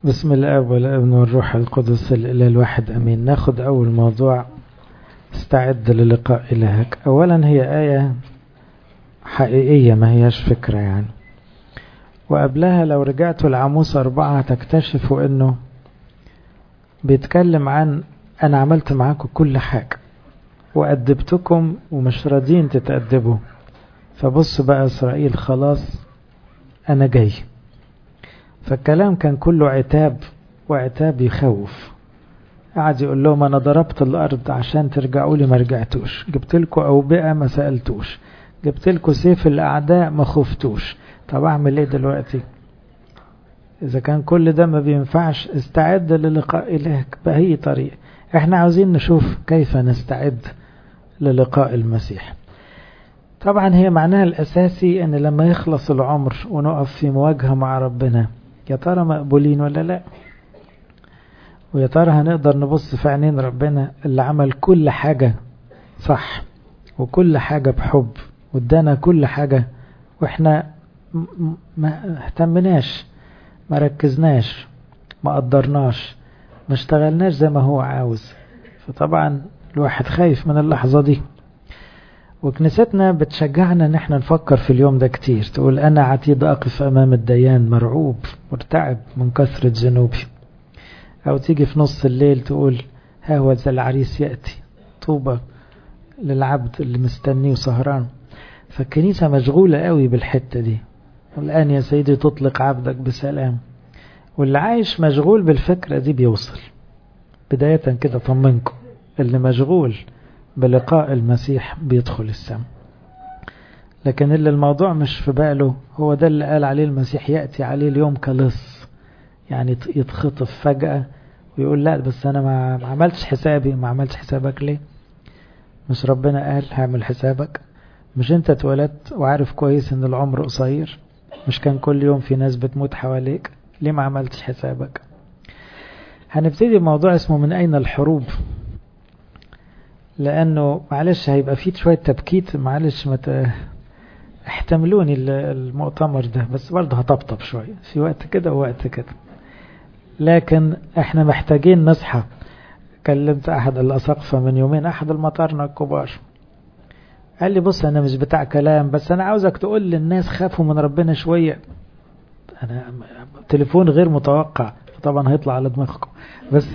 بسم الاب والابن والروح القدس الاله الواحد امين ناخد اول موضوع استعد للقاء الهك اولا هي ايه حقيقيه ما هياش فكره يعني وقبلها لو رجعتوا لعاموس أربعة تكتشفوا انه بيتكلم عن انا عملت معاكم كل حاجة وأدبتكم ومش راضين تتأدبوا فبص بقى إسرائيل خلاص أنا جاي فالكلام كان كله عتاب وعتاب يخوف قعد يقول لهم أنا ضربت الأرض عشان ترجعوا لي ما رجعتوش جبت لكم أوبئة ما سألتوش جبت لكم سيف الأعداء ما خفتوش طب أعمل إيه دلوقتي إذا كان كل ده ما بينفعش استعد للقاء إلهك بأي طريقة احنا عاوزين نشوف كيف نستعد للقاء المسيح طبعا هي معناها الأساسي أن لما يخلص العمر ونقف في مواجهة مع ربنا يا ترى مقبولين ولا لا ويا ترى هنقدر نبص في عينين ربنا اللي عمل كل حاجة صح وكل حاجة بحب وادانا كل حاجة واحنا ما اهتمناش ما ركزناش ما قدرناش ما اشتغلناش زي ما هو عاوز فطبعا الواحد خايف من اللحظة دي وكنيستنا بتشجعنا ان احنا نفكر في اليوم ده كتير تقول انا عتيد اقف امام الديان مرعوب مرتعب من كثرة ذنوبي او تيجي في نص الليل تقول ها هو ذا العريس يأتي طوبى للعبد اللي مستنيه وسهران فالكنيسة مشغولة قوي بالحتة دي والآن يا سيدي تطلق عبدك بسلام واللي عايش مشغول بالفكرة دي بيوصل بداية كده طمنكم اللي مشغول بلقاء المسيح بيدخل السماء لكن اللي الموضوع مش في باله هو ده اللي قال عليه المسيح يأتي عليه اليوم كلص يعني يتخطف فجأة ويقول لا بس أنا ما عملتش حسابي ما عملتش حسابك ليه مش ربنا قال هعمل حسابك مش انت اتولدت وعارف كويس ان العمر قصير مش كان كل يوم في ناس بتموت حواليك ليه ما عملتش حسابك هنبتدي بموضوع اسمه من اين الحروب لانه معلش هيبقى فيه شويه تبكيت معلش مت... احتملوني المؤتمر ده بس برضه هطبطب شويه في وقت كده ووقت كده لكن احنا محتاجين نصحى كلمت احد الاساقفه من يومين احد المطارنه الكبار قال لي بص انا مش بتاع كلام بس انا عاوزك تقول للناس خافوا من ربنا شويه انا تليفون غير متوقع طبعا هيطلع على دماغكم بس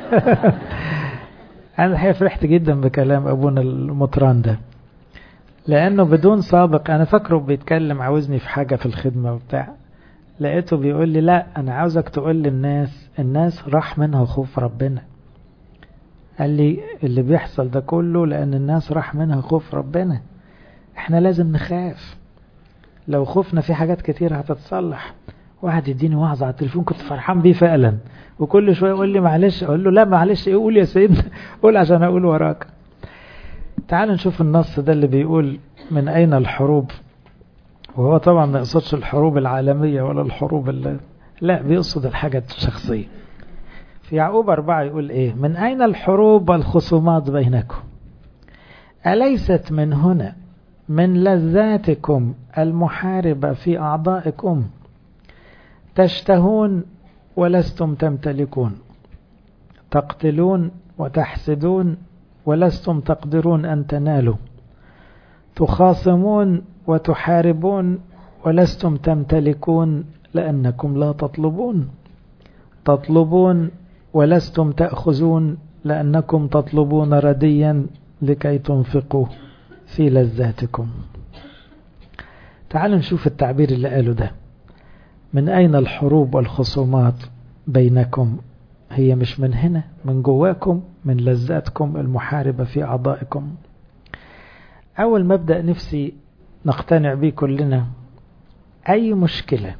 انا الحقيقه فرحت جدا بكلام ابونا المطران ده لانه بدون سابق انا فاكره بيتكلم عاوزني في حاجه في الخدمه وبتاع لقيته بيقول لي لا انا عاوزك تقول للناس الناس راح منها خوف ربنا قال لي اللي بيحصل ده كله لان الناس راح منها خوف ربنا احنا لازم نخاف لو خفنا في حاجات كتير هتتصلح واحد يديني وعظة على التليفون كنت فرحان بيه فعلا وكل شوية يقول لي معلش اقول له لا معلش ايه قول يا سيدنا قول عشان اقول وراك تعال نشوف النص ده اللي بيقول من اين الحروب وهو طبعا ما يقصدش الحروب العالمية ولا الحروب اللي لا بيقصد الحاجة الشخصية في يعقوب أربعة يقول إيه من أين الحروب والخصومات بينكم أليست من هنا من لذاتكم المحاربة في أعضائكم تشتهون ولستم تمتلكون تقتلون وتحسدون ولستم تقدرون أن تنالوا تخاصمون وتحاربون ولستم تمتلكون لأنكم لا تطلبون تطلبون ولستم تأخذون لأنكم تطلبون رديا لكي تنفقوا في لذاتكم تعالوا نشوف التعبير اللي قاله ده من أين الحروب والخصومات بينكم هي مش من هنا من جواكم من لذاتكم المحاربة في أعضائكم أول مبدأ نفسي نقتنع به كلنا أي مشكلة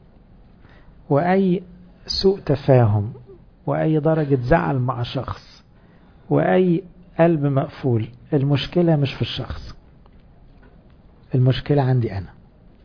وأي سوء تفاهم وأي درجة زعل مع شخص وأي قلب مقفول المشكلة مش في الشخص المشكلة عندي أنا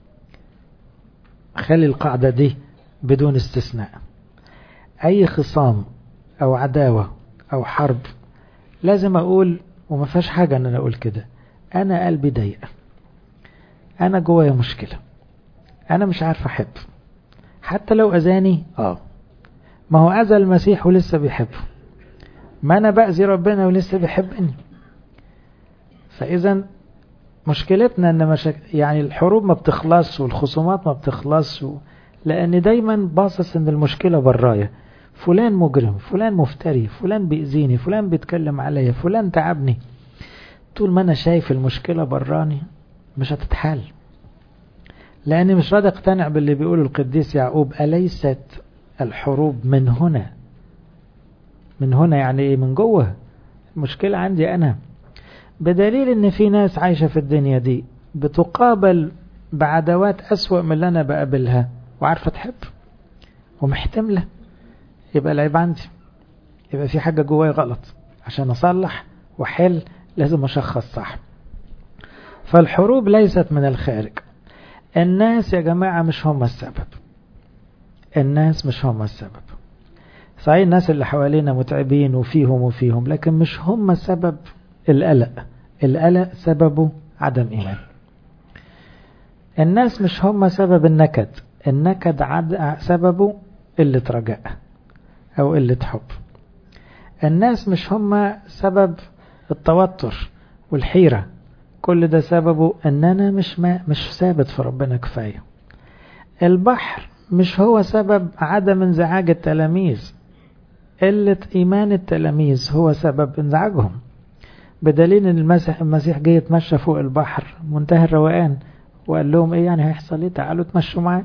خلي القاعدة دي بدون استثناء أي خصام أو عداوة أو حرب لازم أقول وما فيهاش حاجة أن أنا أقول كده أنا قلبي ضيق أنا جوايا مشكلة أنا مش عارف أحب حتى لو أذاني آه ما هو أذى المسيح ولسه بيحبه ما أنا بأذي ربنا ولسه بيحبني فإذا مشكلتنا ان مشاك... يعني الحروب ما بتخلصش والخصومات ما بتخلصش و... لان دايما باصص ان المشكله برايا فلان مجرم فلان مفتري فلان بيأذيني فلان بيتكلم عليا فلان تعبني طول ما انا شايف المشكله براني مش هتتحل لاني مش راضي اقتنع باللي بيقوله القديس يعقوب اليست الحروب من هنا من هنا يعني ايه من جوه المشكله عندي انا بدليل ان في ناس عايشة في الدنيا دي بتقابل بعدوات اسوأ من اللي انا بقابلها وعارفة تحب ومحتملة يبقى العيب عندي يبقى في حاجة جواي غلط عشان اصلح واحل لازم اشخص صح فالحروب ليست من الخارج الناس يا جماعة مش هم السبب الناس مش هم السبب صحيح الناس اللي حوالينا متعبين وفيهم وفيهم لكن مش هم السبب القلق القلق سببه عدم إيمان الناس مش هم سبب النكد النكد عد... سببه قلة رجاء أو قلة حب الناس مش هم سبب التوتر والحيرة كل ده سببه ان انا مش ما مش ثابت في ربنا كفاية البحر مش هو سبب عدم انزعاج التلاميذ قلة ايمان التلاميذ هو سبب انزعاجهم بدليل ان المسيح المسيح جه يتمشى فوق البحر منتهى الروقان وقال لهم ايه يعني هيحصل ايه تعالوا تمشوا معايا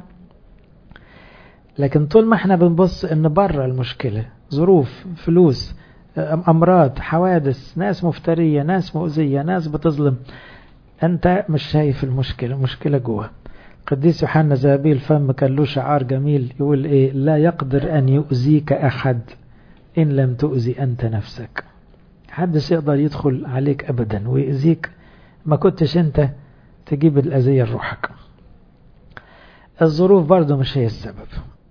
لكن طول ما احنا بنبص ان بره المشكلة ظروف فلوس امراض حوادث ناس مفترية ناس مؤذية ناس بتظلم انت مش شايف المشكلة المشكلة جوه قديس يوحنا زابيل الفم كان له شعار جميل يقول ايه لا يقدر ان يؤذيك احد ان لم تؤذي انت نفسك محدش يقدر يدخل عليك ابدا ويأذيك ما كنتش انت تجيب الأذية لروحك الظروف برضو مش هي السبب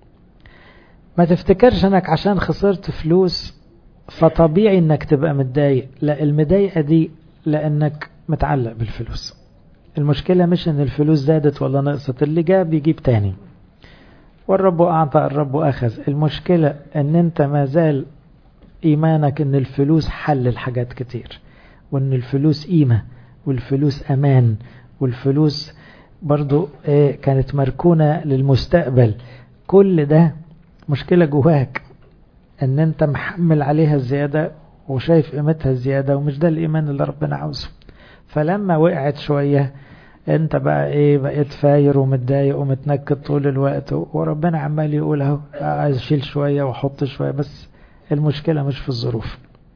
ما تفتكرش انك عشان خسرت فلوس فطبيعي انك تبقى متضايق لا المضايقة دي لانك متعلق بالفلوس المشكلة مش ان الفلوس زادت ولا نقصت اللي جاب يجيب تاني والرب أعطى الرب أخذ المشكلة ان انت ما زال ايمانك ان الفلوس حل الحاجات كتير وان الفلوس قيمة والفلوس امان والفلوس برضو ايه كانت مركونة للمستقبل كل ده مشكلة جواك ان انت محمل عليها الزيادة وشايف قيمتها الزيادة ومش ده الايمان اللي ربنا عاوزه فلما وقعت شوية انت بقى ايه بقيت فاير ومتضايق ومتنكد طول الوقت وربنا عمال يقول اهو عايز اشيل شوية واحط شوية بس المشكلة مش في الظروف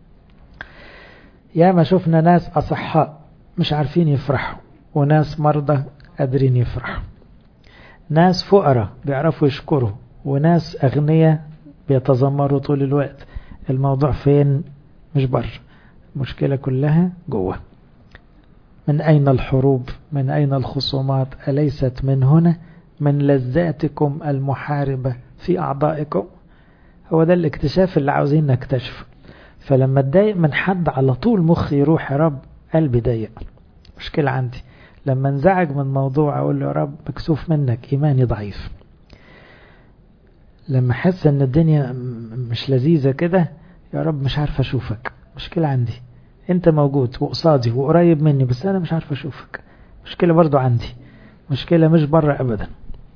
يا ما شفنا ناس أصحاء مش عارفين يفرحوا وناس مرضى قادرين يفرحوا ناس فقراء بيعرفوا يشكروا وناس أغنياء بيتذمروا طول الوقت الموضوع فين مش بره المشكلة كلها جوه من أين الحروب من أين الخصومات أليست من هنا من لذاتكم المحاربة في أعضائكم هو ده الاكتشاف اللي عاوزين نكتشفه فلما اتضايق من حد على طول مخي يروح يا رب قلبي ضيق مشكلة عندي لما انزعج من موضوع اقول له يا رب مكسوف منك ايماني ضعيف لما احس ان الدنيا مش لذيذة كده يا رب مش عارف اشوفك مشكلة عندي انت موجود وقصادي وقريب مني بس انا مش عارف اشوفك مشكلة برضو عندي مشكلة مش بره ابدا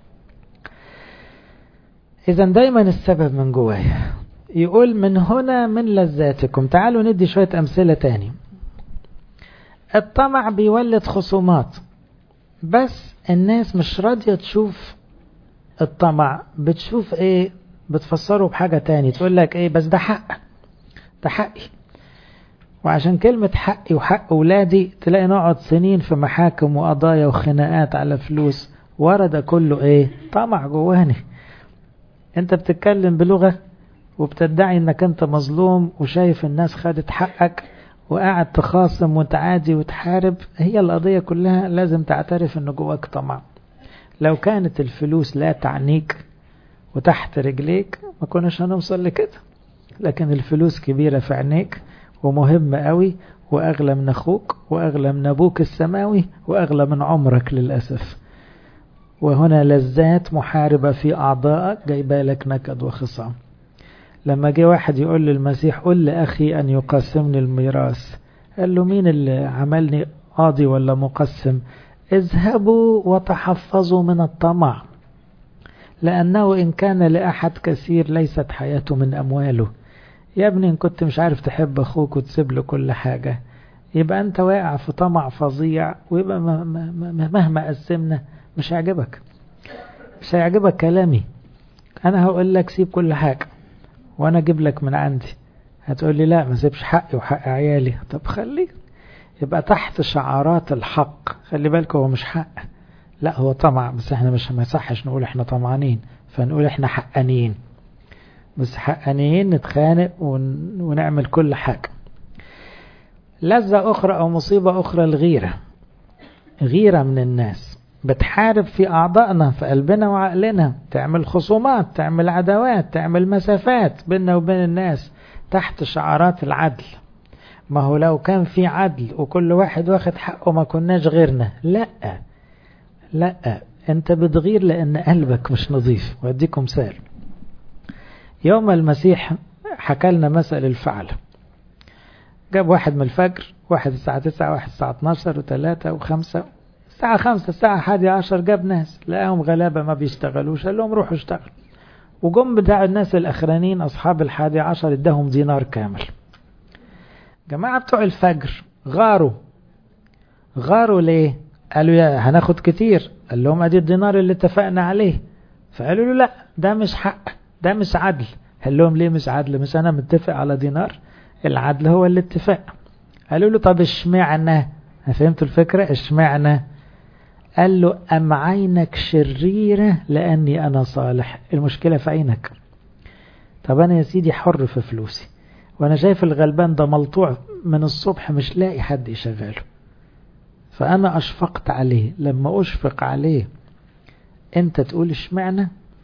اذا دايما السبب من جوايا يقول من هنا من لذاتكم تعالوا ندي شوية امثلة تاني الطمع بيولد خصومات بس الناس مش راضية تشوف الطمع بتشوف ايه بتفسره بحاجة تاني تقول لك ايه بس ده حق ده حقي وعشان كلمة حقي وحق ولادي تلاقي نقعد سنين في محاكم وقضايا وخناقات على فلوس ورا ده كله ايه طمع جواني انت بتتكلم بلغة وبتدعي انك انت مظلوم وشايف الناس خدت حقك وقاعد تخاصم وتعادي وتحارب هي القضية كلها لازم تعترف ان جواك طمع لو كانت الفلوس لا تعنيك وتحت رجليك ما كناش هنوصل لكده لكن الفلوس كبيرة في عينيك ومهمة قوي وأغلى من أخوك وأغلى من أبوك السماوي وأغلى من عمرك للأسف وهنا لذات محاربة في أعضائك جايبه لك نكد وخصام لما جه واحد يقول للمسيح قل لأخي أن يقسمني الميراث قال له مين اللي عملني قاضي ولا مقسم اذهبوا وتحفظوا من الطمع لأنه إن كان لأحد كثير ليست حياته من أمواله يا ابني إن كنت مش عارف تحب أخوك وتسيب له كل حاجة يبقى أنت واقع في طمع فظيع ويبقى مهما قسمنا مش هيعجبك مش هيعجبك كلامي أنا هقول لك سيب كل حاجة وأنا أجيب لك من عندي هتقول لي لا ما سيبش حقي وحق عيالي طب خليك يبقى تحت شعارات الحق خلي بالك هو مش حق لا هو طمع بس احنا مش ما يصحش نقول احنا طمعانين فنقول احنا حقانيين بس حقانيين نتخانق ون... ونعمل كل حاجة لذة أخرى أو مصيبة أخرى الغيرة غيرة من الناس بتحارب في أعضائنا في قلبنا وعقلنا تعمل خصومات تعمل عداوات تعمل مسافات بيننا وبين الناس تحت شعارات العدل ما هو لو كان في عدل وكل واحد واخد حقه ما كناش غيرنا لا لا انت بتغير لان قلبك مش نظيف واديكم مثال يوم المسيح حكى لنا مثل الفعل جاب واحد من الفجر واحد الساعة تسعة واحد الساعة 12 وثلاثة وخمسة الساعة خمسة الساعة حادي عشر جاب ناس لقاهم غلابة ما بيشتغلوش قال لهم روحوا اشتغلوا وجم بتاع الناس الأخرانيين أصحاب الحادي عشر اداهم دينار كامل جماعة بتوع الفجر غاروا غاروا ليه قالوا يا هناخد كتير قال لهم ادي الدينار اللي اتفقنا عليه فقالوا له لا ده مش حق ده مش عدل قال لهم ليه مش عدل مش انا متفق على دينار العدل هو الاتفاق قالوا له طب اشمعنى فهمتوا الفكرة اشمعنى قال له أم عينك شريرة لأني أنا صالح المشكلة في عينك طب أنا يا سيدي حر في فلوسي وأنا شايف الغلبان ده ملطوع من الصبح مش لاقي حد يشغله فأنا أشفقت عليه لما أشفق عليه أنت تقول اشمعنى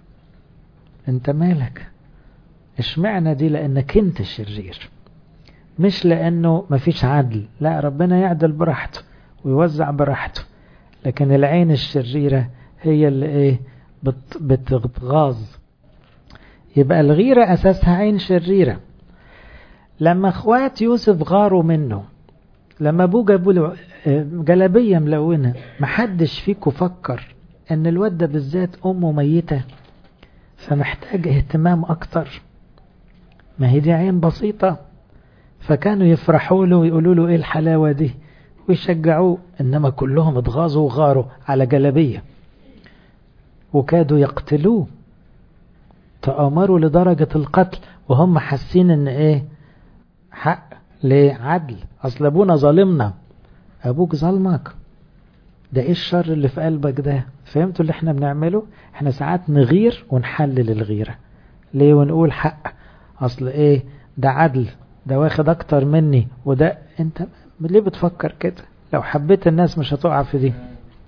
أنت مالك اشمعنى دي لأنك أنت شرير مش لأنه مفيش عدل لا ربنا يعدل براحته ويوزع براحته لكن العين الشريرة هي اللي ايه بت بتغاظ يبقى الغيرة أساسها عين شريرة لما اخوات يوسف غاروا منه لما ابوه جابوا له جلابية ملونة محدش فيكم فكر ان الواد ده بالذات امه ميتة فمحتاج اهتمام اكتر ما هي دي عين بسيطة فكانوا يفرحوا له ويقولوا له ايه الحلاوة دي ويشجعوه انما كلهم اتغاظوا وغاروا على جلبية وكادوا يقتلوه تآمروا لدرجة القتل وهم حاسين ان ايه حق ليه عدل اصل ابونا ظالمنا ابوك ظلمك ده ايه الشر اللي في قلبك ده فهمتوا اللي احنا بنعمله احنا ساعات نغير ونحلل الغيرة ليه ونقول حق اصل ايه ده عدل ده واخد اكتر مني وده انت ليه بتفكر كده لو حبيت الناس مش هتقع في دي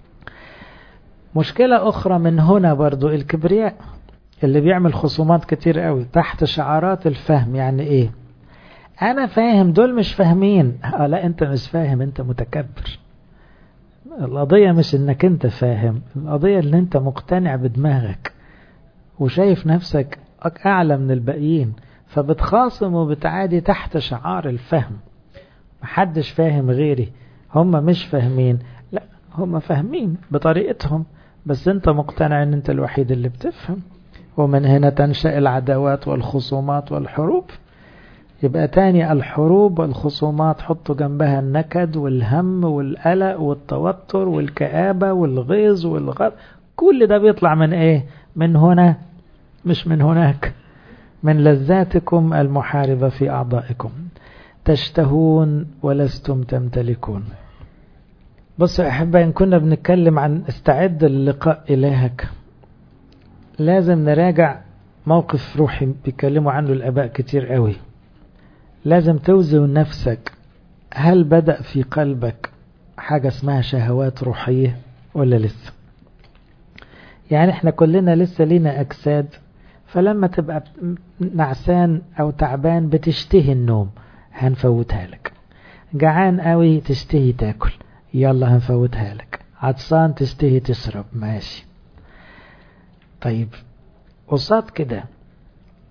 مشكلة أخرى من هنا برضو الكبرياء اللي بيعمل خصومات كتير قوي تحت شعارات الفهم يعني ايه انا فاهم دول مش فاهمين آه لا انت مش فاهم انت متكبر القضية مش انك انت فاهم القضية ان انت مقتنع بدماغك وشايف نفسك اعلى من الباقيين فبتخاصم وبتعادي تحت شعار الفهم محدش فاهم غيري هم مش فاهمين لا هم فاهمين بطريقتهم بس انت مقتنع ان انت الوحيد اللي بتفهم ومن هنا تنشأ العداوات والخصومات والحروب يبقى تاني الحروب والخصومات حطوا جنبها النكد والهم والقلق والتوتر والكآبة والغيظ والغضب كل ده بيطلع من ايه من هنا مش من هناك من لذاتكم المحاربة في أعضائكم تشتهون ولستم تمتلكون بصوا يا أحبة إن كنا بنتكلم عن استعد للقاء إلهك لازم نراجع موقف روحي بيتكلموا عنه الآباء كتير قوي لازم توزن نفسك هل بدأ في قلبك حاجة اسمها شهوات روحية ولا لسه يعني احنا كلنا لسه لينا أجساد فلما تبقى نعسان أو تعبان بتشتهي النوم هنفوتها لك جعان قوي تشتهي تاكل يلا هنفوتها لك عطسان تشتهي تشرب ماشي طيب قصاد كده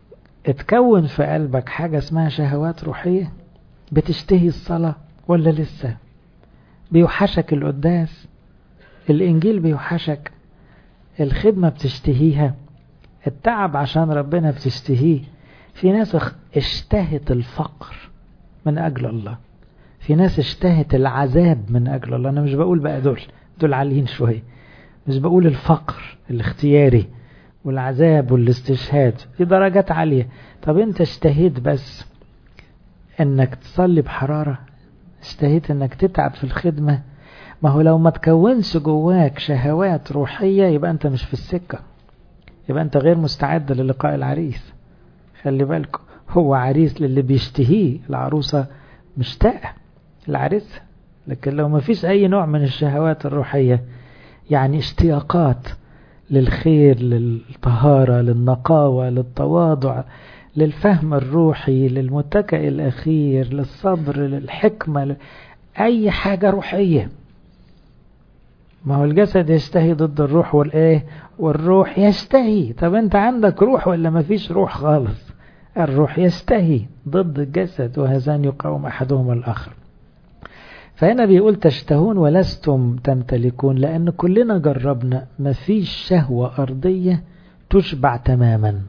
اتكون في قلبك حاجة اسمها شهوات روحية بتشتهي الصلاة ولا لسه بيوحشك القداس الإنجيل بيوحشك الخدمة بتشتهيها التعب عشان ربنا بتشتهيه في ناس اشتهت الفقر من أجل الله في ناس اشتهت العذاب من أجل الله أنا مش بقول بقى دول دول عاليين شوية مش بقول الفقر الاختياري والعذاب والاستشهاد دي درجات عالية طب انت اشتهيت بس انك تصلي بحرارة اشتهيت انك تتعب في الخدمة ما هو لو ما تكونش جواك شهوات روحية يبقى انت مش في السكة يبقى انت غير مستعد للقاء العريس خلي بالكم هو عريس للي بيشتهيه العروسة مشتاقة العريس لكن لو ما فيش اي نوع من الشهوات الروحية يعني اشتياقات للخير للطهارة للنقاوة للتواضع للفهم الروحي للمتكئ الأخير للصبر للحكمة أي حاجة روحية ما هو الجسد يشتهي ضد الروح والإيه والروح يشتهي طب أنت عندك روح ولا ما فيش روح خالص الروح يشتهي ضد الجسد وهذان يقاوم أحدهما الآخر فهنا بيقول تشتهون ولستم تمتلكون لأن كلنا جربنا ما فيش شهوة أرضية تشبع تماما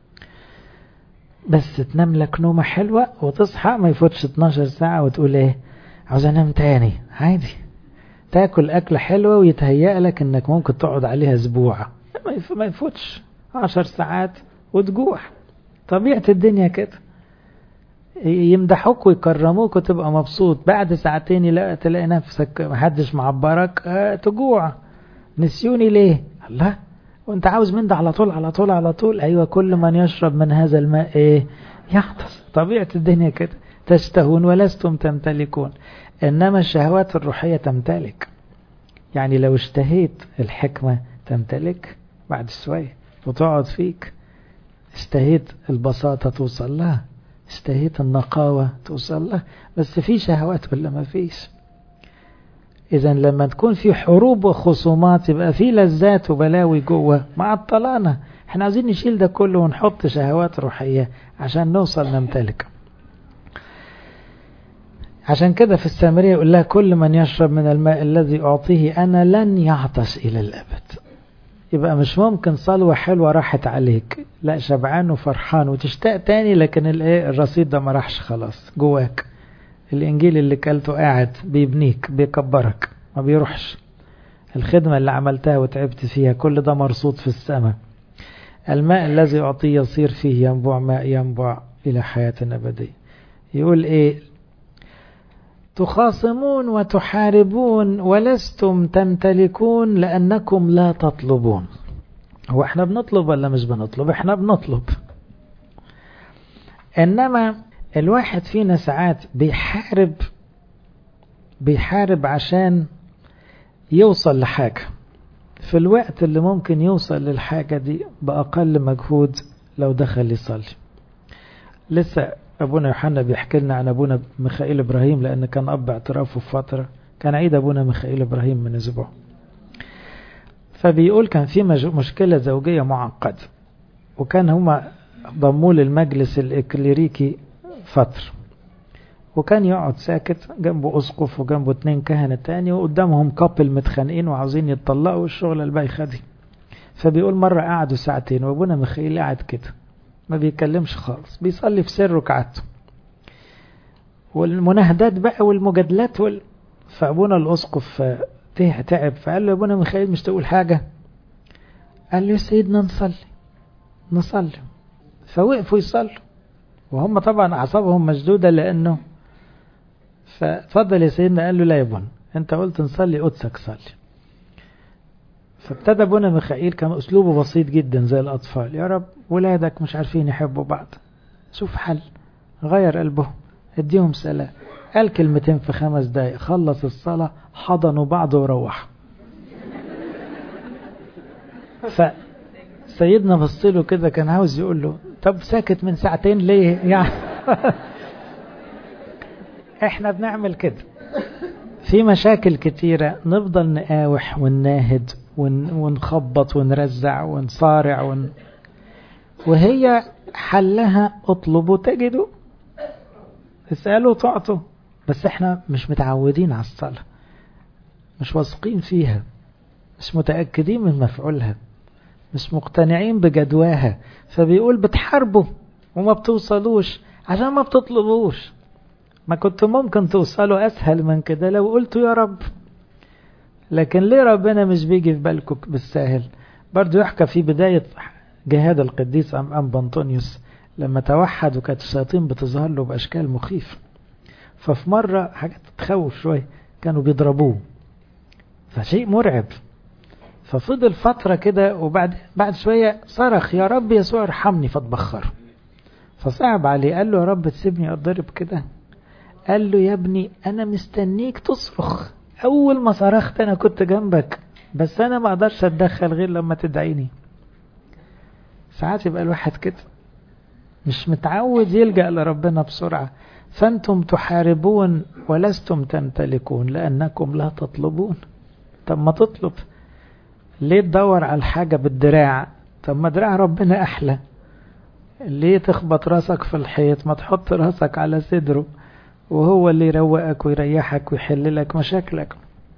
بس تنام لك نومة حلوة وتصحى ما يفوتش 12 ساعة وتقول ايه عاوز انام تاني عادي تاكل أكلة حلوة ويتهيأ لك انك ممكن تقعد عليها اسبوع ما يفوتش 10 ساعات وتجوع طبيعة الدنيا كده يمدحوك ويكرموك وتبقى مبسوط بعد ساعتين يلاقي تلاقي نفسك محدش معبرك اه تجوع نسيوني ليه الله وانت عاوز من ده على طول على طول على طول ايوه كل من يشرب من هذا الماء ايه يعطس طبيعة الدنيا كده تشتهون ولستم تمتلكون انما الشهوات الروحية تمتلك يعني لو اشتهيت الحكمة تمتلك بعد شوية وتقعد فيك اشتهيت البساطة توصل لها اشتهيت النقاوة توصل لها بس في شهوات ولا ما فيش إذا لما تكون في حروب وخصومات يبقى في لذات وبلاوي جوه مع الطلانة احنا عايزين نشيل ده كله ونحط شهوات روحية عشان نوصل نمتلك عشان كده في السامرية يقول لها كل من يشرب من الماء الذي أعطيه أنا لن يعطش إلى الأبد يبقى مش ممكن صلوة حلوة راحت عليك لا شبعان وفرحان وتشتاق تاني لكن الايه الرصيد ده ما راحش خلاص جواك الانجيل اللي كلته قاعد بيبنيك بيكبرك ما بيروحش الخدمة اللي عملتها وتعبت فيها كل ده مرصود في السماء الماء الذي أعطيه يصير فيه ينبع ماء ينبع إلى حياة أبدية يقول إيه تخاصمون وتحاربون ولستم تمتلكون لأنكم لا تطلبون هو احنا بنطلب ولا مش بنطلب احنا بنطلب انما الواحد فينا ساعات بيحارب بيحارب عشان يوصل لحاجة في الوقت اللي ممكن يوصل للحاجة دي بأقل مجهود لو دخل يصلي لسه أبونا يوحنا بيحكي لنا عن أبونا ميخائيل إبراهيم لأن كان أب اعترافه في فترة كان عيد أبونا ميخائيل إبراهيم من أسبوع فبيقول كان في مشكلة زوجية معقدة وكان هما ضموه للمجلس الإكليريكي فترة وكان يقعد ساكت جنبه أسقف وجنبه اتنين كهنة تاني وقدامهم كابل متخانقين وعاوزين يتطلقوا الشغل البايخة دي فبيقول مرة قعدوا ساعتين وابونا ميخائيل قاعد كده ما بيتكلمش خالص بيصلي في سر ركعته والمناهدات بقى والمجادلات وال... فابونا الاسقف تعب فقال له يا ابونا ميخائيل مش تقول حاجة قال له يا سيدنا نصلي نصلي فوقفوا يصلوا وهم طبعا اعصابهم مشدودة لانه ففضل يا سيدنا قال له لا يا ابونا انت قلت نصلي قدسك صلي فابتدى ابونا ميخائيل كان اسلوبه بسيط جدا زي الاطفال يا رب ولادك مش عارفين يحبوا بعض شوف حل غير قلبهم اديهم سلام قال كلمتين في خمس دقايق خلص الصلاة حضنوا بعض وروحوا فسيدنا بصله كده كان عاوز يقول له طب ساكت من ساعتين ليه يعني احنا بنعمل كده في مشاكل كتيرة نفضل نقاوح ونناهد ونخبط ونرزع ونصارع ون... وهي حلها اطلبوا تجدوا اسألوا تعطوا بس احنا مش متعودين على الصلاة مش واثقين فيها مش متأكدين من مفعولها مش مقتنعين بجدواها فبيقول بتحاربوا وما بتوصلوش عشان ما بتطلبوش ما كنت ممكن توصلوا أسهل من كده لو قلتوا يا رب لكن ليه ربنا مش بيجي في بالكم بالساهل برضو يحكى في بداية جهاد القديس أم أم بنطونيوس لما توحد وكانت الشياطين بتظهر له بأشكال مخيفة ففي مرة حاجات تخوف شوية كانوا بيضربوه فشيء مرعب ففضل فترة كده وبعد بعد شوية صرخ يا رب يسوع ارحمني فاتبخره فصعب عليه قال له يا رب تسيبني أضرب كده قال له يا ابني أنا مستنيك تصرخ أول ما صرخت أنا كنت جنبك بس أنا ما أقدرش أتدخل غير لما تدعيني ساعات يبقى الواحد كده مش متعود يلجأ لربنا بسرعة فأنتم تحاربون ولستم تمتلكون لأنكم لا تطلبون طب ما تطلب ليه تدور على الحاجة بالدراع طب ما دراع ربنا أحلى ليه تخبط راسك في الحيط ما تحط راسك على صدره وهو اللي يروقك ويريحك ويحل لك مشاكلك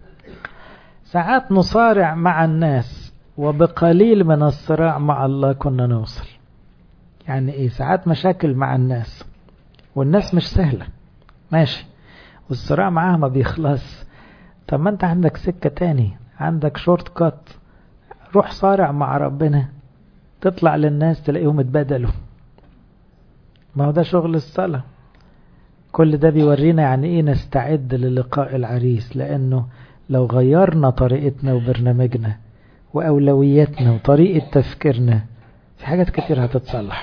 ساعات نصارع مع الناس وبقليل من الصراع مع الله كنا نوصل يعني ايه ساعات مشاكل مع الناس والناس مش سهلة ماشي والصراع معاها ما بيخلص طب ما انت عندك سكة تاني عندك شورت كات روح صارع مع ربنا تطلع للناس تلاقيهم اتبدلوا ما هو ده شغل الصلاة كل ده بيورينا يعني ايه نستعد للقاء العريس لانه لو غيرنا طريقتنا وبرنامجنا واولوياتنا وطريقة تفكيرنا في حاجات كتير هتتصلح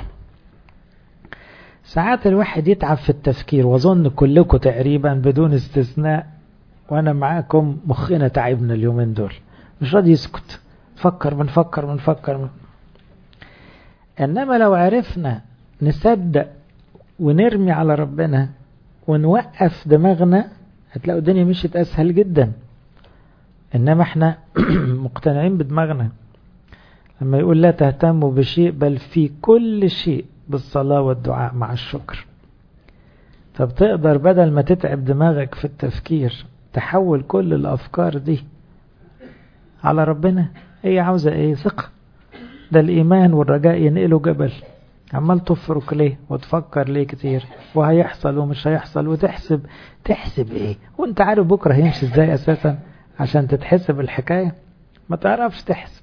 ساعات الواحد يتعب في التفكير واظن كلكم تقريبا بدون استثناء وانا معاكم مخنا تعبنا اليومين دول مش راضي يسكت فكر بنفكر بنفكر من... انما لو عرفنا نصدق ونرمي على ربنا ونوقف دماغنا هتلاقوا الدنيا مشيت اسهل جدا انما احنا مقتنعين بدماغنا لما يقول لا تهتموا بشيء بل في كل شيء بالصلاة والدعاء مع الشكر طب تقدر بدل ما تتعب دماغك في التفكير تحول كل الأفكار دي على ربنا هي عاوزة ايه ثقة ده الإيمان والرجاء ينقلوا جبل عمال تفرك ليه وتفكر ليه كتير وهيحصل ومش هيحصل وتحسب تحسب ايه وانت عارف بكرة هيمشي ازاي اساسا عشان تتحسب الحكاية ما تعرفش تحسب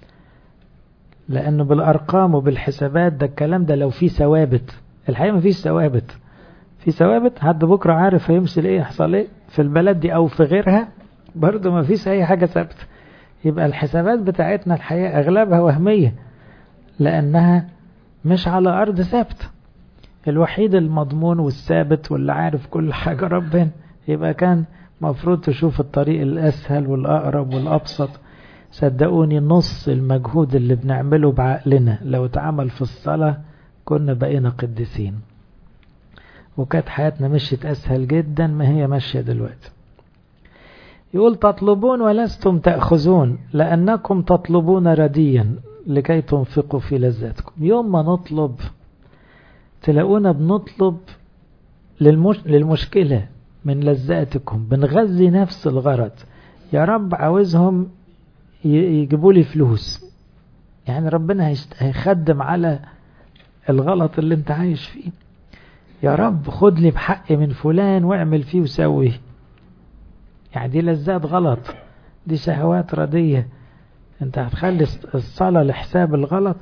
لانه بالارقام وبالحسابات ده الكلام ده لو في ثوابت الحقيقة ما فيش ثوابت في ثوابت حد بكرة عارف هيمشي ايه يحصل ايه في البلد دي او في غيرها برضه ما فيش اي حاجة ثابتة يبقى الحسابات بتاعتنا الحقيقة اغلبها وهمية لانها مش على ارض ثابتة الوحيد المضمون والثابت واللي عارف كل حاجة ربنا يبقى كان مفروض تشوف الطريق الاسهل والاقرب والابسط صدقوني نص المجهود اللي بنعمله بعقلنا لو اتعمل في الصلاة كنا بقينا قديسين وكانت حياتنا مشيت أسهل جدا ما هي ماشية دلوقتي يقول تطلبون ولستم تأخذون لأنكم تطلبون رديا لكي تنفقوا في لذاتكم يوم ما نطلب تلاقونا بنطلب للمش... للمشكلة من لذاتكم بنغذي نفس الغرض يا رب عاوزهم يجيبوا لي فلوس يعني ربنا هيخدم على الغلط اللي انت عايش فيه يا رب خد لي بحق من فلان واعمل فيه وسوي يعني دي لذات غلط دي شهوات ردية انت هتخلي الصلاة لحساب الغلط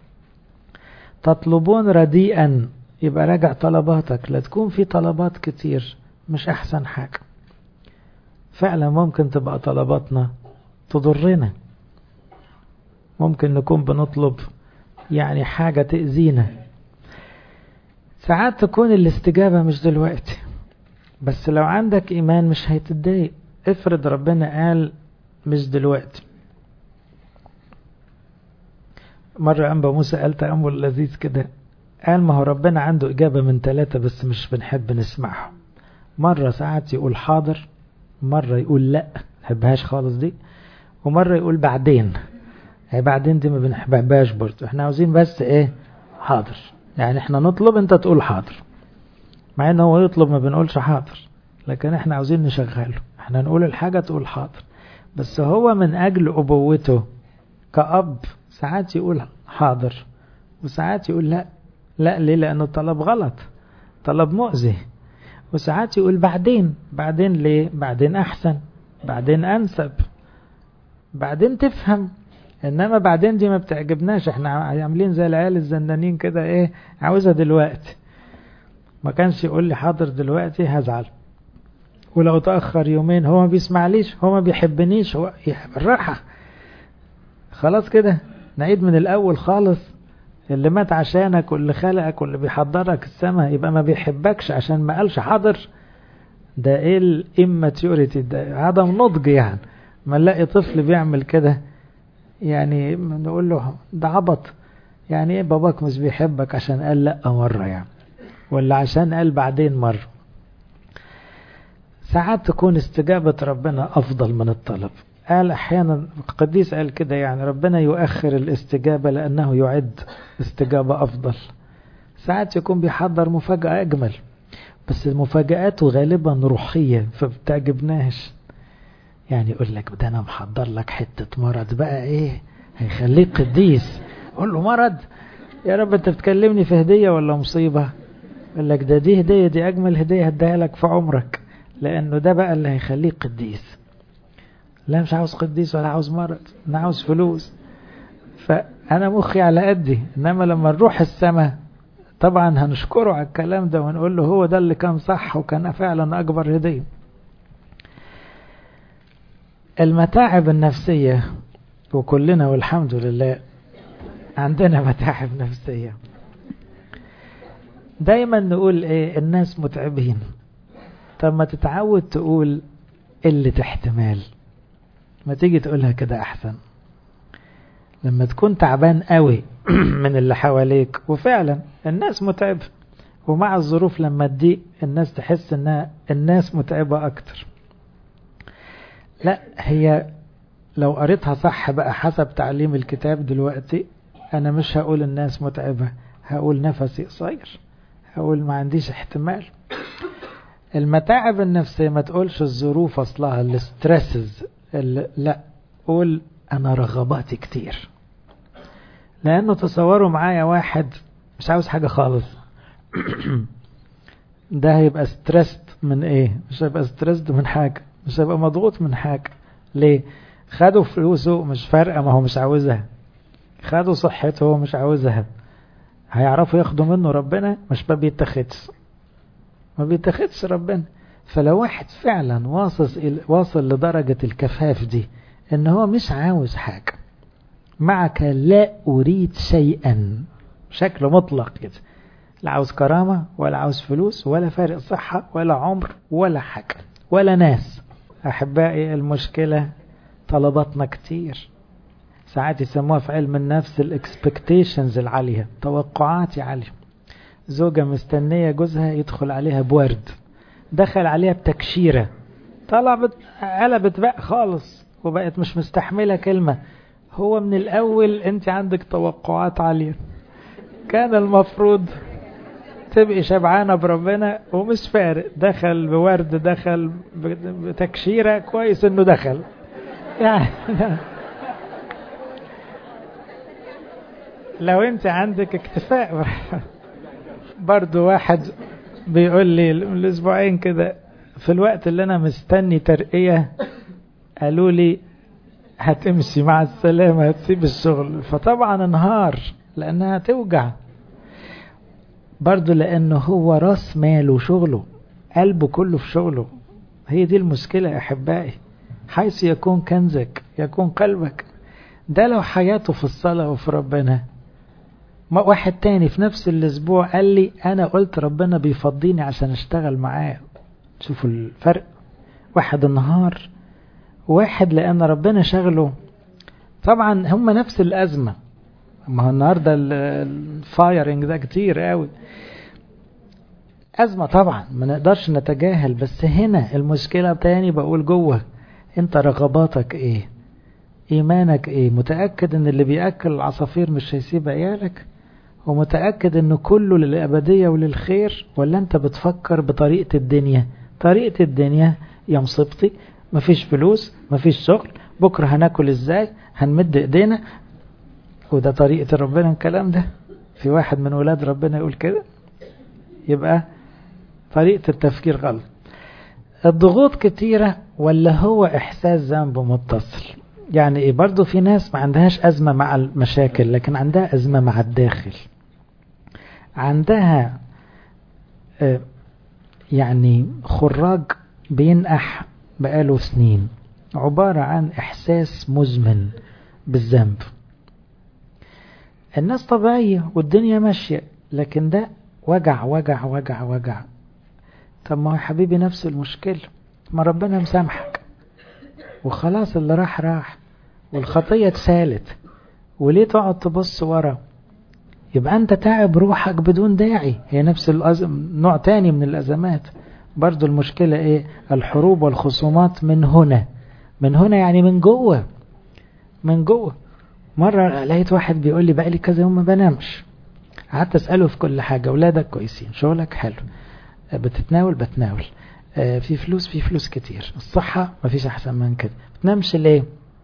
تطلبون رديئا يبقى راجع طلباتك لا تكون في طلبات كتير مش احسن حاجة فعلا ممكن تبقى طلباتنا تضرنا ممكن نكون بنطلب يعني حاجة تأذينا ساعات تكون الاستجابة مش دلوقتي بس لو عندك إيمان مش هيتضايق افرض ربنا قال مش دلوقتي مرة أنبا موسى قال تأمل لذيذ كده قال ما هو ربنا عنده إجابة من ثلاثة بس مش بنحب نسمعهم مرة ساعات يقول حاضر مرة يقول لا نحبهاش خالص دي ومرة يقول بعدين هي بعدين دي ما بنحبهاش برضه احنا عاوزين بس ايه حاضر يعني احنا نطلب انت تقول حاضر مع ان هو يطلب ما بنقولش حاضر لكن احنا عاوزين نشغله احنا نقول الحاجة تقول حاضر بس هو من اجل ابوته كأب ساعات يقول حاضر وساعات يقول لا لا ليه لانه الطلب غلط طلب مؤذي وساعات يقول بعدين بعدين ليه بعدين احسن بعدين انسب بعدين تفهم انما بعدين دي ما بتعجبناش احنا عاملين زي العيال الزنانين كده ايه عاوزها دلوقتي ما كانش يقول لي حاضر دلوقتي هزعل ولو تأخر يومين هو ما بيسمعليش هو ما بيحبنيش هو بالراحة خلاص كده نعيد من الأول خالص اللي مات عشانك واللي خلقك واللي بيحضرك السماء يبقى ما بيحبكش عشان ما قالش حاضر ده ايه الاماتيوريتي ده عدم نضج يعني ما نلاقي طفل بيعمل كده يعني نقول له ده عبط يعني ايه باباك مش بيحبك عشان قال لا مرة يعني ولا عشان قال بعدين مرة ساعات تكون استجابة ربنا أفضل من الطلب قال أحيانا القديس قال كده يعني ربنا يؤخر الاستجابة لأنه يعد استجابة أفضل ساعات يكون بيحضر مفاجأة أجمل بس مفاجآته غالبا روحية فبتعجبناش يعني يقول لك ده أنا محضر لك حتة مرض بقى إيه هيخليك قديس قول له مرض يا رب أنت بتكلمني في هدية ولا مصيبة يقول لك ده دي هدية دي أجمل هدية هديها لك في عمرك لأنه ده بقى اللي هيخليك قديس لا مش عاوز قديس ولا عاوز مرض أنا عاوز فلوس فأنا مخي على قدي إنما لما نروح السماء طبعا هنشكره على الكلام ده ونقول له هو ده اللي كان صح وكان فعلا أكبر هدية المتاعب النفسية وكلنا والحمد لله عندنا متاعب نفسية دايما نقول ايه الناس متعبين طب ما تتعود تقول قلة احتمال ما تيجي تقولها كده احسن لما تكون تعبان قوي من اللي حواليك وفعلا الناس متعبة ومع الظروف لما تضيق الناس تحس انها الناس متعبة اكتر لا هي لو قريتها صح بقى حسب تعليم الكتاب دلوقتي انا مش هقول الناس متعبة هقول نفسي قصير هقول ما عنديش احتمال المتاعب النفسية ما تقولش الظروف اصلها الاسترسز لا قول انا رغباتي كتير لانه تصوروا معايا واحد مش عاوز حاجة خالص ده هيبقى ستريسد من ايه مش هيبقى ستريسد من حاجة مش هيبقى مضغوط من حاجة ليه خدوا فلوسه مش فارقة ما هو مش عاوزها خدوا صحته هو مش عاوزها هيعرفوا ياخدوا منه ربنا مش ما بيتاخدش ما بيتاخدش ربنا فلو واحد فعلا واصل واصل لدرجة الكفاف دي ان هو مش عاوز حاجة معك لا اريد شيئا شكل مطلق كده لا عاوز كرامة ولا عاوز فلوس ولا فارق صحة ولا عمر ولا حاجة ولا ناس أحبائي المشكلة طلباتنا كتير ساعات يسموها في علم النفس الاكسبكتيشنز العالية توقعاتي عالية زوجة مستنية جوزها يدخل عليها بورد دخل عليها بتكشيرة طلبت قلبت بقى خالص وبقت مش مستحملة كلمة هو من الأول أنت عندك توقعات عالية كان المفروض تبقي شبعانة بربنا ومش فارق دخل بورد دخل بتكشيرة كويس انه دخل يعني لو انت عندك اكتفاء برضو واحد بيقول لي الاسبوعين كده في الوقت اللي انا مستني ترقية قالوا لي هتمشي مع السلامة هتسيب الشغل فطبعا انهار لانها توجع برضه لانه هو راس ماله شغله قلبه كله في شغله هي دي المشكلة يا احبائي حيث يكون كنزك يكون قلبك ده لو حياته في الصلاة وفي ربنا ما واحد تاني في نفس الاسبوع قال لي انا قلت ربنا بيفضيني عشان اشتغل معاه شوفوا الفرق واحد النهار واحد لان ربنا شغله طبعا هم نفس الازمه ما هو النهارده الفايرنج ده كتير قوي أزمة طبعا ما نقدرش نتجاهل بس هنا المشكلة تاني بقول جوه انت رغباتك ايه ايمانك ايه متأكد ان اللي بيأكل العصافير مش هيسيب عيالك ومتأكد انه كله للأبدية وللخير ولا انت بتفكر بطريقة الدنيا طريقة الدنيا يا مصيبتي مفيش فلوس مفيش شغل بكرة هناكل ازاي هنمد ايدينا وده طريقة ربنا الكلام ده في واحد من ولاد ربنا يقول كده يبقى طريقة التفكير غلط الضغوط كتيرة ولا هو إحساس ذنب متصل يعني إيه برضو في ناس ما عندهاش أزمة مع المشاكل لكن عندها أزمة مع الداخل عندها يعني خراج بينقح بقاله سنين عبارة عن إحساس مزمن بالذنب الناس طبيعية والدنيا ماشية لكن ده وجع وجع وجع وجع طب ما هو يا حبيبي نفس المشكلة ما ربنا مسامحك وخلاص اللي راح راح والخطية اتسالت وليه تقعد تبص ورا يبقى انت تعب روحك بدون داعي هي نفس الأزم نوع تاني من الأزمات برضو المشكلة ايه الحروب والخصومات من هنا من هنا يعني من جوه من جوه مرة لقيت واحد بيقول لي بقى لي كذا يوم ما بنامش قعدت اسأله في كل حاجة اولادك كويسين شغلك حلو بتتناول بتناول في فلوس في فلوس كتير الصحة مفيش احسن من كده بتنامش ليه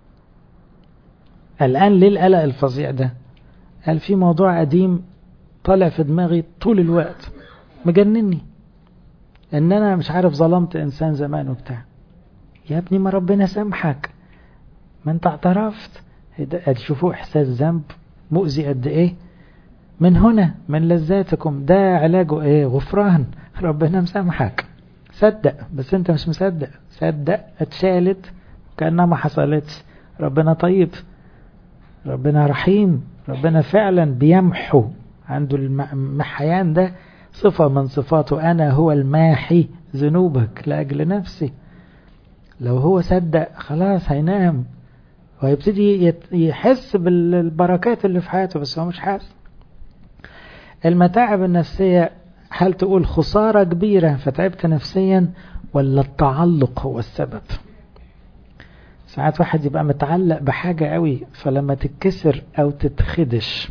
الآن ليه القلق الفظيع ده قال في موضوع قديم طالع في دماغي طول الوقت مجنني ان انا مش عارف ظلمت انسان زمان وبتاع يا ابني ما ربنا سامحك ما انت اعترفت تشوفوا احساس ذنب مؤذي قد ايه من هنا من لذاتكم ده علاجه ايه غفران ربنا مسامحك صدق بس انت مش مصدق صدق اتشالت كأنها ما حصلتش ربنا طيب ربنا رحيم ربنا فعلا بيمحو عنده المحيان ده صفة من صفاته أنا هو الماحي ذنوبك لأجل نفسي لو هو صدق خلاص هينام وهيبتدي يحس بالبركات اللي في حياته بس هو مش حاسس المتاعب النفسية هل تقول خسارة كبيرة فتعبت نفسيا ولا التعلق هو السبب ساعات واحد يبقى متعلق بحاجة قوي فلما تتكسر او تتخدش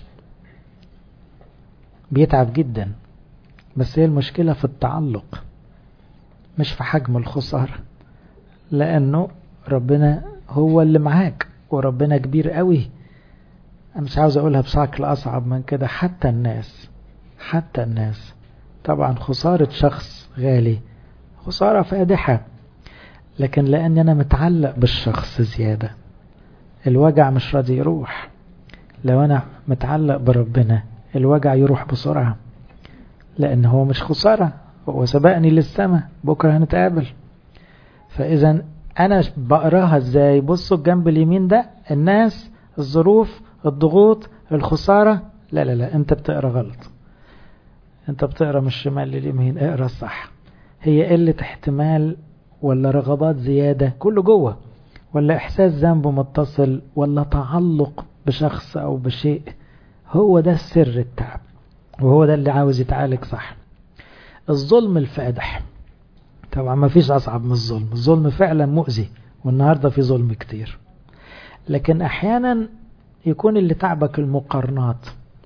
بيتعب جدا بس هي المشكلة في التعلق مش في حجم الخسارة لأنه ربنا هو اللي معاك وربنا كبير قوي أنا مش عاوز أقولها بشكل أصعب من كده حتى الناس حتى الناس طبعا خسارة شخص غالي خسارة فادحة لكن لأن أنا متعلق بالشخص زيادة الوجع مش راضي يروح لو أنا متعلق بربنا الوجع يروح بسرعة لأن هو مش خسارة هو سبقني للسماء بكرة هنتقابل فإذا أنا بقراها إزاي بصوا الجنب اليمين ده الناس الظروف الضغوط الخسارة لا لا لا أنت بتقرا غلط أنت بتقرا من الشمال لليمين اقرا الصح هي قلة احتمال ولا رغبات زيادة كله جوه ولا إحساس ذنب متصل ولا تعلق بشخص أو بشيء هو ده سر التعب وهو ده اللي عاوز يتعالج صح الظلم الفادح طبعا ما فيش أصعب من الظلم الظلم فعلا مؤذي والنهاردة في ظلم كتير لكن أحيانا يكون اللي تعبك المقارنات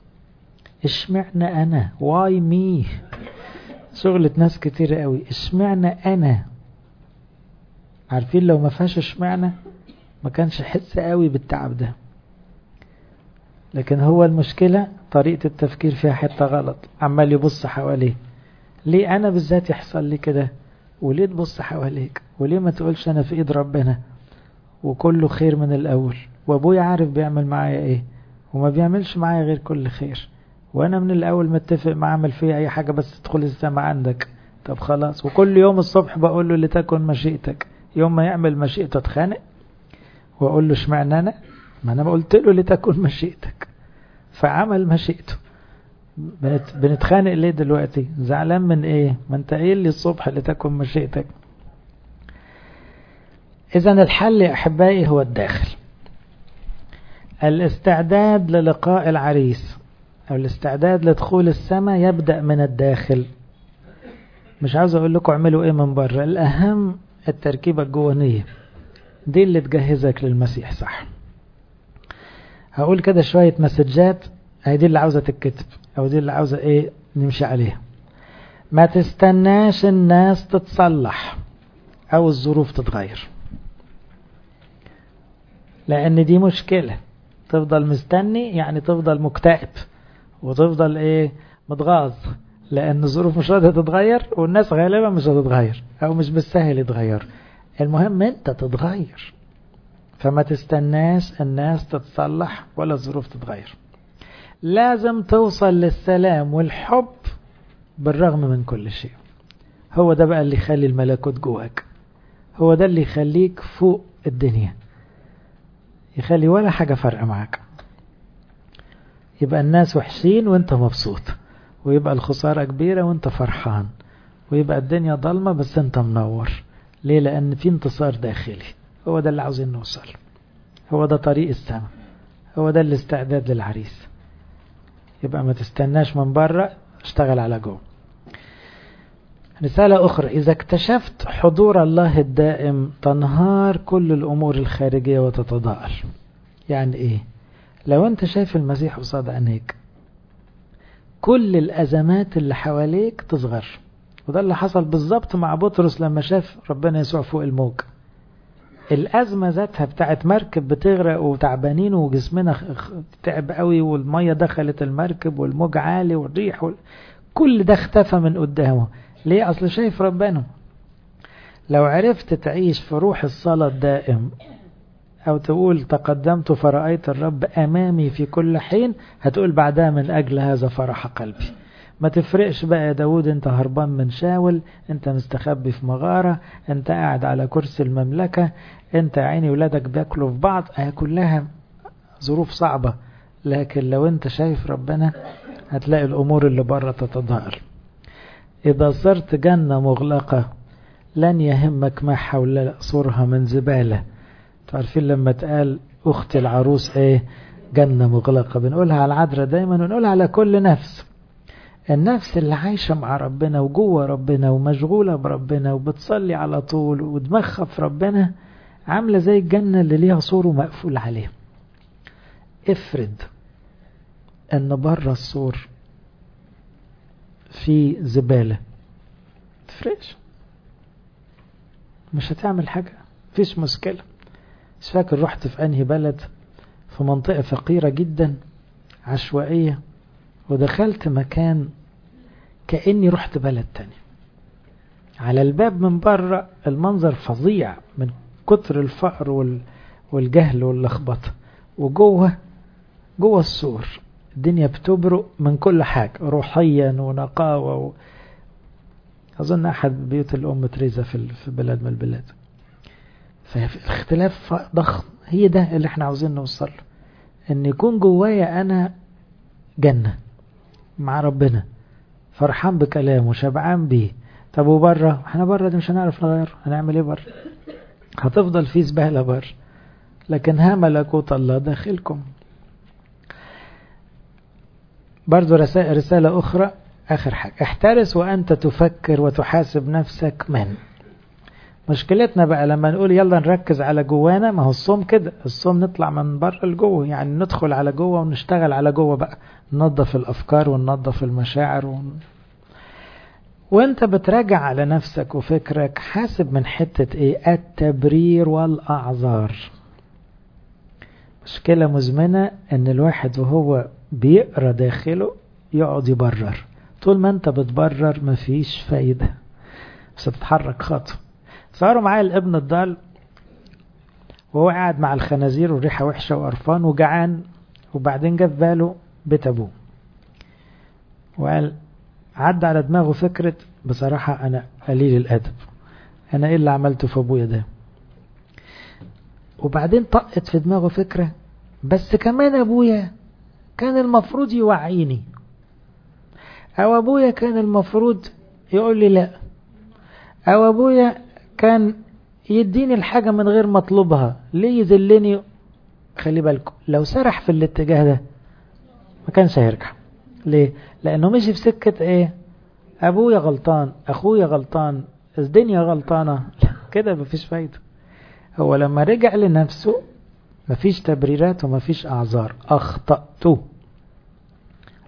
اشمعنى أنا واي مي شغلة ناس كتير قوي اشمعنى أنا عارفين لو ما فيهاش اشمعنى ما كانش حس قوي بالتعب ده لكن هو المشكلة طريقة التفكير فيها حتة غلط عمال يبص حواليه ليه أنا بالذات يحصل لي كده وليه تبص حواليك وليه ما تقولش أنا في إيد ربنا وكله خير من الأول وأبويا عارف بيعمل معايا إيه وما بيعملش معايا غير كل خير وأنا من الأول متفق مع عمل فيا أي حاجة بس تدخل السماء عندك طب خلاص وكل يوم الصبح بقول له لتكن مشيئتك يوم ما يعمل مشيئته اتخانق واقول له اشمعنى انا ما انا قلت له لتكن مشيئتك فعمل مشيئته بنت بنتخانق ليه دلوقتي زعلان من ايه ما انت قايل لي الصبح لتكن مشيئتك اذا الحل يا احبائي هو الداخل الاستعداد للقاء العريس او الاستعداد لدخول السماء يبدأ من الداخل مش عاوز اقول لكم اعملوا ايه من بره الاهم التركيبة الجوانية دي اللي تجهزك للمسيح صح هقول كده شوية مسجات هي دي اللي عاوزة تتكتب أو دي اللي عاوزة إيه نمشي عليها ما تستناش الناس تتصلح أو الظروف تتغير لأن دي مشكلة تفضل مستني يعني تفضل مكتئب وتفضل إيه متغاظ لأن الظروف مش راضية تتغير والناس غالبا مش هتتغير أو مش بالسهل يتغير المهم أنت تتغير فما تستناش الناس تتصلح ولا الظروف تتغير لازم توصل للسلام والحب بالرغم من كل شيء هو ده بقى اللي يخلي الملكوت جواك هو ده اللي يخليك فوق الدنيا يخلي ولا حاجة فرق معاك يبقى الناس وحشين وانت مبسوط ويبقى الخسارة كبيرة وانت فرحان ويبقى الدنيا ضلمة بس انت منور ليه لان في انتصار داخلي هو ده اللي عاوزين نوصل هو ده طريق السماء هو ده الاستعداد للعريس يبقى ما تستناش من بره اشتغل على جوه رسالة أخرى إذا اكتشفت حضور الله الدائم تنهار كل الأمور الخارجية وتتضاءل يعني إيه لو أنت شايف المسيح قصاد عينيك كل الأزمات اللي حواليك تصغر وده اللي حصل بالظبط مع بطرس لما شاف ربنا يسوع فوق الموج الأزمة ذاتها بتاعت مركب بتغرق وتعبانين وجسمنا تعب قوي والمية دخلت المركب والموج عالي والريح وال... كل ده اختفى من قدامه ليه أصل شايف ربنا لو عرفت تعيش في روح الصلاة الدائم أو تقول تقدمت فرأيت الرب أمامي في كل حين هتقول بعدها من أجل هذا فرح قلبي ما تفرقش بقى يا داود انت هربان من شاول انت مستخبي في مغارة انت قاعد على كرسي المملكة انت عيني ولادك بياكلوا في بعض هي كلها ظروف صعبة لكن لو انت شايف ربنا هتلاقي الامور اللي بره تتضاءل اذا صرت جنة مغلقة لن يهمك ما حول سورها من زبالة تعرفين لما تقال اختي العروس ايه جنة مغلقة بنقولها على العذراء دايما ونقولها على كل نفس النفس اللي عايشة مع ربنا وجوه ربنا ومشغولة بربنا وبتصلي على طول ودماغها في ربنا عاملة زي الجنة اللي ليها سور مقفول عليه افرض ان بره السور في زبالة تفرقش مش هتعمل حاجة مفيش مشكلة مش فاكر رحت في انهي بلد في منطقة فقيرة جدا عشوائية ودخلت مكان كأني رحت بلد تاني على الباب من بره المنظر فظيع من كتر الفقر وال والجهل واللخبطة وجوه جوه السور الدنيا بتبرق من كل حاجة روحيا ونقاوة و... أظن أحد بيوت الأم تريزا في في بلد من البلاد فالاختلاف ضخم هي ده اللي احنا عاوزين نوصل له ان يكون جوايا انا جنة مع ربنا فرحان بكلامه شبعان بيه طب وبره احنا بره دي مش هنعرف نغيره هنعمل ايه بره هتفضل في زبالة بره لكن ها ملكوت الله داخلكم برضو رسالة, رسالة أخرى آخر حاجة احترس وأنت تفكر وتحاسب نفسك من مشكلتنا بقى لما نقول يلا نركز على جوانا ما هو الصوم كده الصوم نطلع من بره لجوه يعني ندخل على جوه ونشتغل على جوه بقى ننظف الأفكار وننظف المشاعر ون... وانت بتراجع على نفسك وفكرك حاسب من حتة ايه التبرير والأعذار مشكلة مزمنة ان الواحد وهو بيقرا داخله يقعد يبرر طول ما انت بتبرر مفيش فايدة بس تتحرك خطوة صاروا معايا الابن الضال وهو قاعد مع الخنازير والريحة وحشة وقرفان وجعان وبعدين جه في باله بيت ابوه وقال عدى على دماغه فكرة بصراحة أنا قليل الأدب أنا إيه اللي عملته في أبويا ده وبعدين طقت في دماغه فكرة بس كمان أبويا كان المفروض يوعيني أو أبويا كان المفروض يقول لي لا أو أبويا كان يديني الحاجة من غير ما اطلبها ليه يذلني خلي بالكم لو سرح في الاتجاه ده ما كانش هيرجع ليه لانه مشي في سكة ايه ابويا غلطان اخويا غلطان الدنيا غلطانة كده مفيش فايدة هو لما رجع لنفسه مفيش تبريرات ومفيش اعذار اخطأت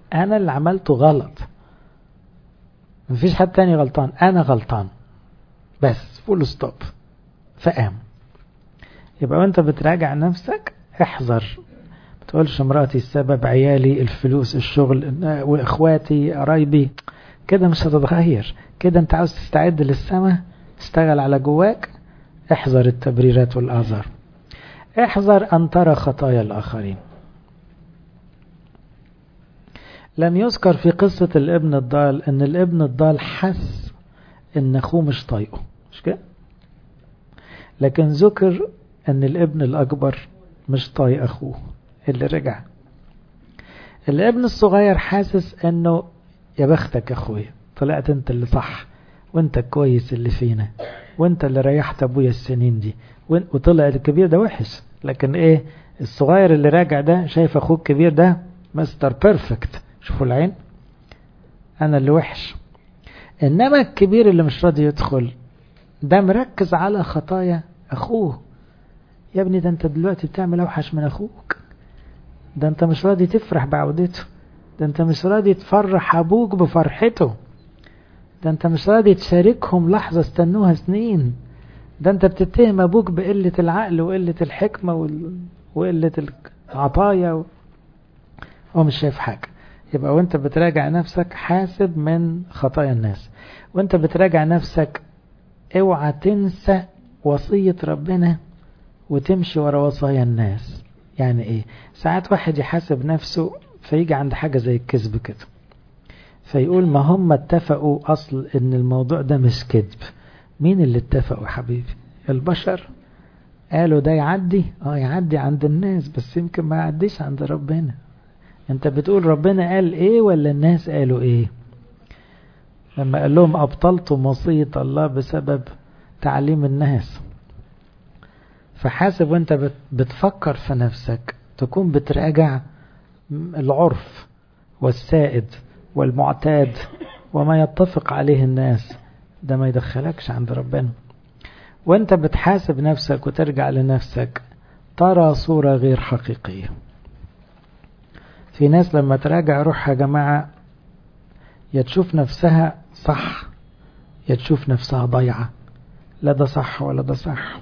انا اللي عملته غلط مفيش حد تاني غلطان انا غلطان بس فول ستوب فقام يبقى وانت بتراجع نفسك احذر ما تقولش مراتي السبب عيالي الفلوس الشغل واخواتي قرايبي كده مش هتتغير كده انت عاوز تستعد للسماء اشتغل على جواك احذر التبريرات والاعذار احذر ان ترى خطايا الاخرين لم يذكر في قصة الابن الضال ان الابن الضال حس ان اخوه مش طايقه مش كده لكن ذكر ان الابن الاكبر مش طايق اخوه اللي رجع الابن الصغير حاسس انه يا بختك يا اخويا طلعت انت اللي صح وانت الكويس اللي فينا وانت اللي ريحت ابويا السنين دي وطلع الكبير ده وحش لكن ايه الصغير اللي راجع ده شايف اخوه الكبير ده مستر بيرفكت شوفوا العين انا اللي وحش انما الكبير اللي مش راضي يدخل ده مركز على خطايا اخوه يا ابني ده انت دلوقتي بتعمل اوحش من اخوك ده انت مش راضي تفرح بعودته ده انت مش راضي تفرح ابوك بفرحته ده انت مش راضي تشاركهم لحظة استنوها سنين ده انت بتتهم ابوك بقلة العقل وقلة الحكمة وال... وقلة العطايا و... هو مش شايف حاجة يبقى وانت بتراجع نفسك حاسب من خطايا الناس وانت بتراجع نفسك اوعى تنسى وصية ربنا وتمشي ورا وصايا الناس يعني ايه ساعات واحد يحاسب نفسه فيجي عند حاجة زي الكذب كده فيقول ما هم اتفقوا اصل ان الموضوع ده مش كذب مين اللي اتفقوا حبيبي البشر قالوا ده يعدي اه يعدي عند الناس بس يمكن ما يعديش عند ربنا انت بتقول ربنا قال ايه ولا الناس قالوا ايه لما قال لهم ابطلتم وصية الله بسبب تعليم الناس فحاسب وانت بتفكر في نفسك تكون بتراجع العرف والسائد والمعتاد وما يتفق عليه الناس ده ما يدخلكش عند ربنا وانت بتحاسب نفسك وترجع لنفسك ترى صورة غير حقيقية في ناس لما تراجع روحها يا جماعة يا تشوف نفسها صح يا تشوف نفسها ضيعة لا ده صح ولا ده صح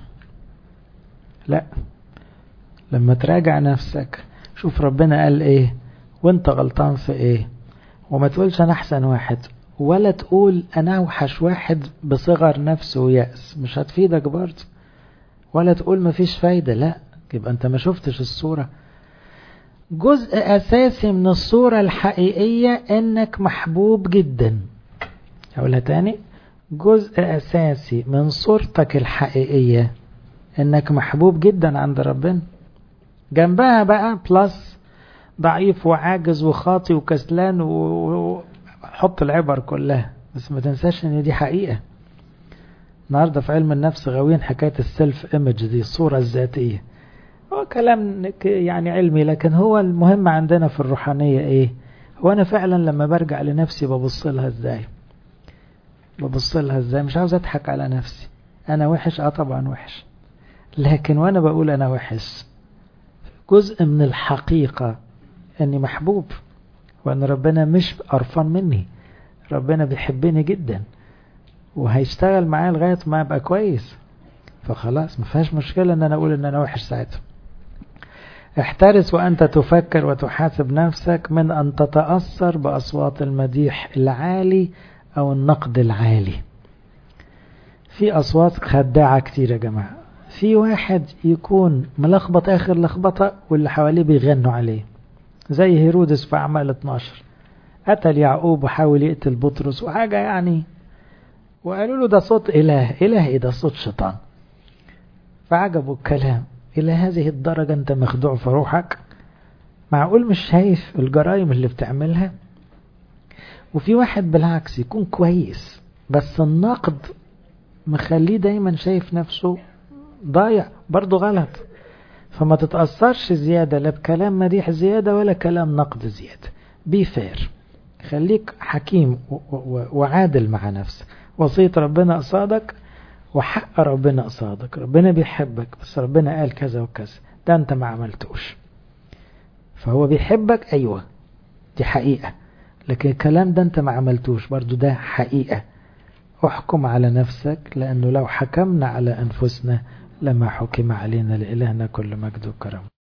لا لما تراجع نفسك شوف ربنا قال ايه وانت غلطان في ايه وما تقولش انا احسن واحد ولا تقول انا اوحش واحد بصغر نفس ويأس مش هتفيدك برضه ولا تقول مفيش فايدة لا يبقى انت ما شفتش الصورة جزء اساسي من الصورة الحقيقية انك محبوب جدا هقولها تاني جزء اساسي من صورتك الحقيقية انك محبوب جدا عند ربنا جنبها بقى بلس ضعيف وعاجز وخاطي وكسلان وحط العبر كلها بس ما تنساش ان دي حقيقة النهاردة في علم النفس غاويين حكاية السيلف ايمج دي الصورة الذاتية هو كلام يعني علمي لكن هو المهم عندنا في الروحانية ايه هو انا فعلا لما برجع لنفسي ببص لها ازاي ببص لها ازاي مش عاوز اضحك على نفسي انا وحش اه طبعا وحش لكن وانا بقول انا وحش جزء من الحقيقة اني محبوب وان ربنا مش قرفان مني ربنا بيحبني جدا وهيشتغل معايا لغاية ما ابقى كويس فخلاص ما فيهاش مشكلة ان انا اقول ان انا وحش ساعتها احترس وانت تفكر وتحاسب نفسك من ان تتأثر باصوات المديح العالي او النقد العالي في اصوات خداعة كتير يا جماعة في واحد يكون ملخبط اخر لخبطة واللي حواليه بيغنوا عليه زي هيرودس في اعمال 12 قتل يعقوب وحاول يقتل بطرس وحاجة يعني وقالوا له ده صوت اله اله ايه ده صوت شيطان فعجبوا الكلام الى هذه الدرجة انت مخدوع في روحك معقول مش شايف الجرائم اللي بتعملها وفي واحد بالعكس يكون كويس بس النقد مخليه دايما شايف نفسه ضايع برضه غلط فما تتأثرش زيادة لا بكلام مديح زيادة ولا كلام نقد زيادة بي فير خليك حكيم وعادل مع نفسك وصية ربنا قصادك وحق ربنا قصادك ربنا بيحبك بس ربنا قال كذا وكذا ده انت ما عملتوش فهو بيحبك ايوه دي حقيقة لكن الكلام ده انت ما عملتوش برضو ده حقيقة احكم على نفسك لأنه لو حكمنا على أنفسنا لما حكم علينا لإلهنا كل مجد وكرم